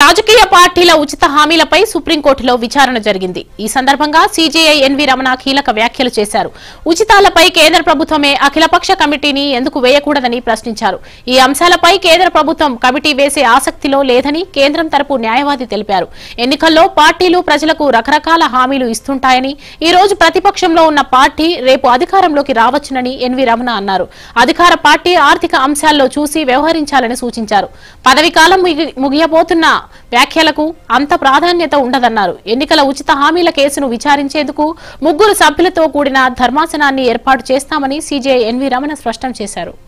రాజకీయ పార్టీల ఉచిత హామీలపై సుప్రీంకోర్టులో విచారణ జరిగింది ఈ సందర్భంగా సీజేఐ ఎన్వి రమణ కీలక వ్యాఖ్యలు చేశారు ఉచితాలపై కేంద్ర ప్రభుత్వమే అఖిలపక్ష కమిటీని ఎందుకు వేయకూడదని ప్రశ్నించారు ఈ అంశాలపై కేంద్ర ప్రభుత్వం కమిటీ వేసే ఆసక్తిలో లేదని కేంద్రం తరపు న్యాయవాది తెలిపారు ఎన్నికల్లో పార్టీలు ప్రజలకు రకరకాల హామీలు ఇస్తుంటాయని ఈ రోజు ప్రతిపక్షంలో ఉన్న పార్టీ రేపు అధికారంలోకి రావచ్చునని ఎన్వి రమణ అన్నారు అధికార పార్టీ ఆర్థిక అంశాల్లో చూసి వ్యవహరించాలని సూచించారు పదవి కాలం ముగి- ముగియబోతున్న వ్యాఖ్యలకు అంత ప్రాధాన్యత ఉండదన్నారు ఎన్నికల ఉచిత హామీల కేసును విచారించేందుకు ముగ్గురు సభ్యులతో కూడిన ధర్మాసనాన్ని ఏర్పాటు చేస్తామని సీజే ఎన్వి రమణ స్పష్టం చేశారు